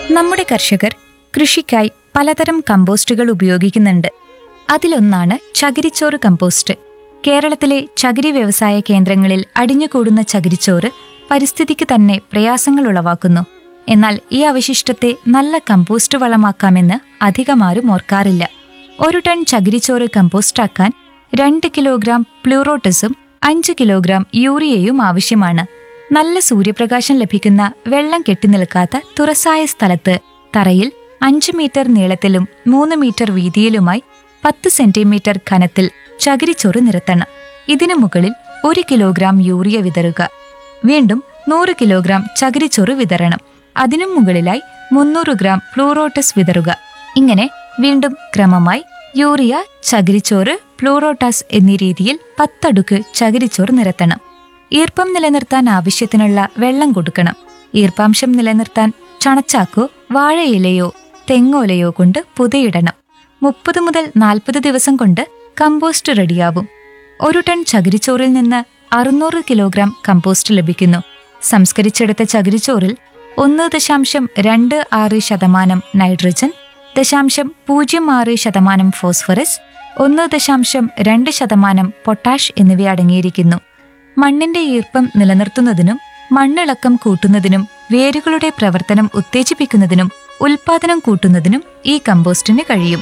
നമ്മുടെ കർഷകർ കൃഷിക്കായി പലതരം കമ്പോസ്റ്റുകൾ ഉപയോഗിക്കുന്നുണ്ട് അതിലൊന്നാണ് ചകിരിച്ചോറ് കമ്പോസ്റ്റ് കേരളത്തിലെ ചകിരി വ്യവസായ കേന്ദ്രങ്ങളിൽ അടിഞ്ഞുകൂടുന്ന ചകിരിച്ചോറ് പരിസ്ഥിതിക്ക് തന്നെ പ്രയാസങ്ങൾ ഉളവാക്കുന്നു എന്നാൽ ഈ അവശിഷ്ടത്തെ നല്ല കമ്പോസ്റ്റ് വളമാക്കാമെന്ന് അധികമാരും ഓർക്കാറില്ല ഒരു ടൺ ചകിരിച്ചോറ് കമ്പോസ്റ്റാക്കാൻ രണ്ട് കിലോഗ്രാം പ്ലൂറോട്ടസും അഞ്ച് കിലോഗ്രാം യൂറിയയും ആവശ്യമാണ് നല്ല സൂര്യപ്രകാശം ലഭിക്കുന്ന വെള്ളം കെട്ടിനിൽക്കാത്ത തുറസായ സ്ഥലത്ത് തറയിൽ അഞ്ച് മീറ്റർ നീളത്തിലും മൂന്ന് മീറ്റർ വീതിയിലുമായി പത്ത് സെന്റിമീറ്റർ ഘനത്തിൽ ചകിരിച്ചോറ് നിരത്തണം ഇതിനു മുകളിൽ ഒരു കിലോഗ്രാം യൂറിയ വിതറുക വീണ്ടും നൂറ് കിലോഗ്രാം ചകിരിച്ചോറ് വിതരണം അതിനും മുകളിലായി മുന്നൂറ് ഗ്രാം ഫ്ലൂറോട്ടസ് വിതറുക ഇങ്ങനെ വീണ്ടും ക്രമമായി യൂറിയ ചകിരിച്ചോറ് പ്ലൂറോട്ടാസ് എന്നീ രീതിയിൽ പത്തടുക്ക് ചകിരിച്ചോറ് നിരത്തണം ഈർപ്പം നിലനിർത്താൻ ആവശ്യത്തിനുള്ള വെള്ളം കൊടുക്കണം ഈർപ്പാംശം നിലനിർത്താൻ ചണച്ചാക്കോ വാഴയിലയോ തെങ്ങോലയോ കൊണ്ട് പുതയിടണം മുപ്പത് മുതൽ നാൽപ്പത് ദിവസം കൊണ്ട് കമ്പോസ്റ്റ് റെഡിയാവും ഒരു ടൺ ചകിരിച്ചോറിൽ നിന്ന് അറുന്നൂറ് കിലോഗ്രാം കമ്പോസ്റ്റ് ലഭിക്കുന്നു സംസ്കരിച്ചെടുത്ത ചകിരിച്ചോറിൽ ഒന്ന് ദശാംശം രണ്ട് ആറ് ശതമാനം നൈട്രജൻ ദശാംശം പൂജ്യം ആറ് ശതമാനം ഫോസ്ഫറസ് ഒന്ന് ദശാംശം രണ്ട് ശതമാനം പൊട്ടാഷ് എന്നിവ അടങ്ങിയിരിക്കുന്നു മണ്ണിന്റെ ഈർപ്പം നിലനിർത്തുന്നതിനും മണ്ണിളക്കം കൂട്ടുന്നതിനും വേരുകളുടെ പ്രവർത്തനം ഉത്തേജിപ്പിക്കുന്നതിനും ഉൽപാദനം കൂട്ടുന്നതിനും ഈ കമ്പോസ്റ്റിന് കഴിയും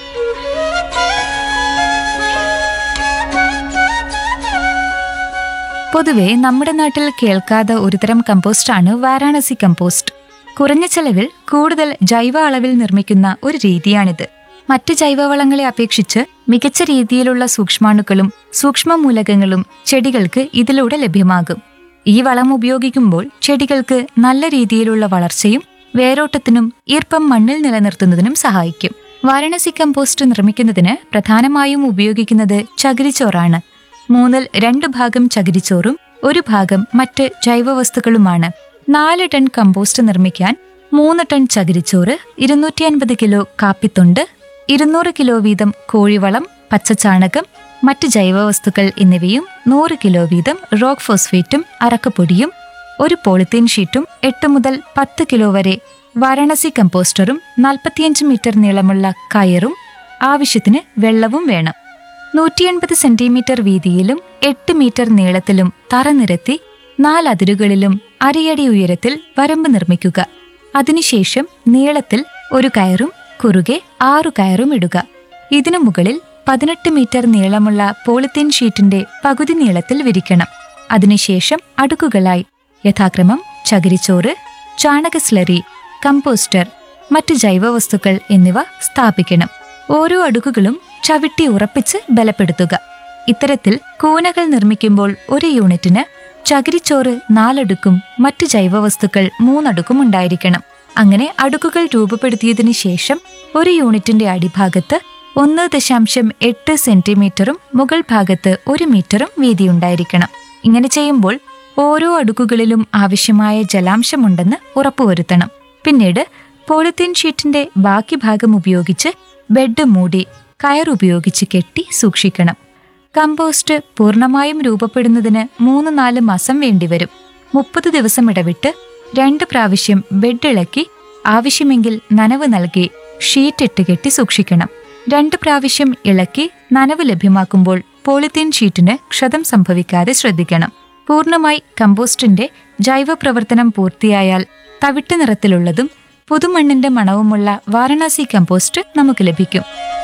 പൊതുവെ നമ്മുടെ നാട്ടിൽ കേൾക്കാത്ത ഒരുതരം കമ്പോസ്റ്റാണ് വാരാണസി കമ്പോസ്റ്റ് കുറഞ്ഞ ചെലവിൽ കൂടുതൽ ജൈവ അളവിൽ നിർമ്മിക്കുന്ന ഒരു രീതിയാണിത് മറ്റ് ജൈവവളങ്ങളെ അപേക്ഷിച്ച് മികച്ച രീതിയിലുള്ള സൂക്ഷ്മാണുക്കളും സൂക്ഷ്മമൂലകങ്ങളും ചെടികൾക്ക് ഇതിലൂടെ ലഭ്യമാകും ഈ വളം ഉപയോഗിക്കുമ്പോൾ ചെടികൾക്ക് നല്ല രീതിയിലുള്ള വളർച്ചയും വേരോട്ടത്തിനും ഈർപ്പം മണ്ണിൽ നിലനിർത്തുന്നതിനും സഹായിക്കും വാരണസി കമ്പോസ്റ്റ് നിർമ്മിക്കുന്നതിന് പ്രധാനമായും ഉപയോഗിക്കുന്നത് ചകിരിച്ചോറാണ് മൂന്നിൽ രണ്ട് ഭാഗം ചകിരിച്ചോറും ഒരു ഭാഗം മറ്റ് ജൈവവസ്തുക്കളുമാണ് നാല് ടൺ കമ്പോസ്റ്റ് നിർമ്മിക്കാൻ മൂന്ന് ടൺ ചകിരിച്ചോറ് ഇരുന്നൂറ്റി അൻപത് കിലോ കാപ്പിത്തൊണ്ട് ഇരുന്നൂറ് കിലോ വീതം കോഴിവളം പച്ചച്ചാണകം മറ്റ് ജൈവവസ്തുക്കൾ എന്നിവയും നൂറ് കിലോ വീതം റോക്ക് ഫോസ്ഫേറ്റും അറക്കപ്പൊടിയും ഒരു പോളിത്തീൻ ഷീറ്റും എട്ട് മുതൽ പത്ത് കിലോ വരെ വാരണസി കമ്പോസ്റ്ററും നാൽപ്പത്തിയഞ്ച് മീറ്റർ നീളമുള്ള കയറും ആവശ്യത്തിന് വെള്ളവും വേണം നൂറ്റി എൺപത് സെന്റിമീറ്റർ വീതിയിലും എട്ട് മീറ്റർ നീളത്തിലും തറ നിരത്തി നാലതിരുകളിലും അരയടി ഉയരത്തിൽ വരമ്പ് നിർമ്മിക്കുക അതിനുശേഷം നീളത്തിൽ ഒരു കയറും കുറുകെ ആറു കയറും ഇടുക ഇതിനു മുകളിൽ പതിനെട്ട് മീറ്റർ നീളമുള്ള പോളിത്തീൻ ഷീറ്റിന്റെ പകുതി നീളത്തിൽ വിരിക്കണം അതിനുശേഷം അടുക്കുകളായി യഥാക്രമം ചകിരിച്ചോറ് ചാണക സ്ലറി കമ്പോസ്റ്റർ മറ്റ് ജൈവവസ്തുക്കൾ എന്നിവ സ്ഥാപിക്കണം ഓരോ അടുക്കുകളും ചവിട്ടി ഉറപ്പിച്ച് ബലപ്പെടുത്തുക ഇത്തരത്തിൽ കൂനകൾ നിർമ്മിക്കുമ്പോൾ ഒരു യൂണിറ്റിന് ചകിരിച്ചോറ് നാലടുക്കും മറ്റ് ജൈവവസ്തുക്കൾ മൂന്നടുക്കും ഉണ്ടായിരിക്കണം അങ്ങനെ അടുക്കുകൾ രൂപപ്പെടുത്തിയതിനു ശേഷം ഒരു യൂണിറ്റിന്റെ അടിഭാഗത്ത് ഒന്ന് ദശാംശം എട്ട് സെന്റിമീറ്ററും മുകൾ ഭാഗത്ത് ഒരു മീറ്ററും വീതിയുണ്ടായിരിക്കണം ഇങ്ങനെ ചെയ്യുമ്പോൾ ഓരോ അടുക്കുകളിലും ആവശ്യമായ ജലാംശമുണ്ടെന്ന് ഉറപ്പുവരുത്തണം പിന്നീട് പോളിത്തീൻ ഷീറ്റിന്റെ ബാക്കി ഭാഗം ഉപയോഗിച്ച് ബെഡ് മൂടി കയറുപയോഗിച്ച് കെട്ടി സൂക്ഷിക്കണം കമ്പോസ്റ്റ് പൂർണ്ണമായും രൂപപ്പെടുന്നതിന് മൂന്ന് നാല് മാസം വേണ്ടിവരും മുപ്പത് ദിവസം ഇടവിട്ട് രണ്ട് പ്രാവശ്യം ബെഡ് ഇളക്കി ആവശ്യമെങ്കിൽ നനവ് നൽകി ഷീറ്റ് ഇട്ട് കെട്ടി സൂക്ഷിക്കണം രണ്ട് പ്രാവശ്യം ഇളക്കി നനവ് ലഭ്യമാക്കുമ്പോൾ പോളിത്തീൻ ഷീറ്റിന് ക്ഷതം സംഭവിക്കാതെ ശ്രദ്ധിക്കണം പൂർണ്ണമായി കമ്പോസ്റ്റിന്റെ ജൈവ പ്രവർത്തനം പൂർത്തിയായാൽ തവിട്ട് നിറത്തിലുള്ളതും പുതുമണ്ണിന്റെ മണവുമുള്ള വാരണാസി കമ്പോസ്റ്റ് നമുക്ക് ലഭിക്കും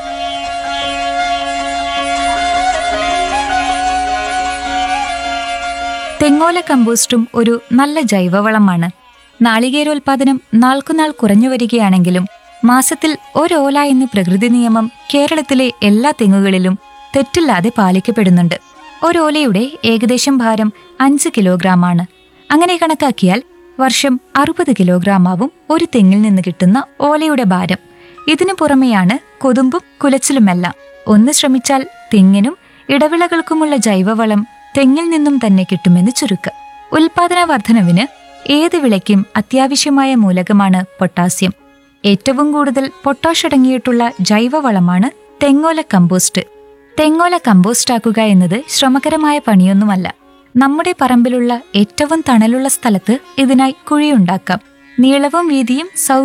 തെങ്ങോല കമ്പോസ്റ്റും ഒരു നല്ല ജൈവവളമാണ് നാളികേരോൽപാദനം നാൾക്കുനാൾ കുറഞ്ഞു വരികയാണെങ്കിലും മാസത്തിൽ ഒരോല എന്ന പ്രകൃതി നിയമം കേരളത്തിലെ എല്ലാ തെങ്ങുകളിലും തെറ്റില്ലാതെ പാലിക്കപ്പെടുന്നുണ്ട് ഒരോലയുടെ ഏകദേശം ഭാരം അഞ്ച് കിലോഗ്രാമാണ് അങ്ങനെ കണക്കാക്കിയാൽ വർഷം അറുപത് കിലോഗ്രാമാവും ഒരു തെങ്ങിൽ നിന്ന് കിട്ടുന്ന ഓലയുടെ ഭാരം ഇതിനു പുറമെയാണ് കൊതുമ്പും കുലച്ചിലുമെല്ലാം ഒന്ന് ശ്രമിച്ചാൽ തെങ്ങിനും ഇടവിളകൾക്കുമുള്ള ജൈവവളം തെങ്ങിൽ നിന്നും തന്നെ കിട്ടുമെന്ന് ചുരുക്കം ഉൽപാദന വർധനവിന് ഏത് വിളയ്ക്കും അത്യാവശ്യമായ മൂലകമാണ് പൊട്ടാസ്യം ഏറ്റവും കൂടുതൽ പൊട്ടാഷ് അടങ്ങിയിട്ടുള്ള ജൈവവളമാണ് തെങ്ങോല കമ്പോസ്റ്റ് തെങ്ങോല കമ്പോസ്റ്റാക്കുക എന്നത് ശ്രമകരമായ പണിയൊന്നുമല്ല നമ്മുടെ പറമ്പിലുള്ള ഏറ്റവും തണലുള്ള സ്ഥലത്ത് ഇതിനായി കുഴിയുണ്ടാക്കാം നീളവും വീതിയും സൗ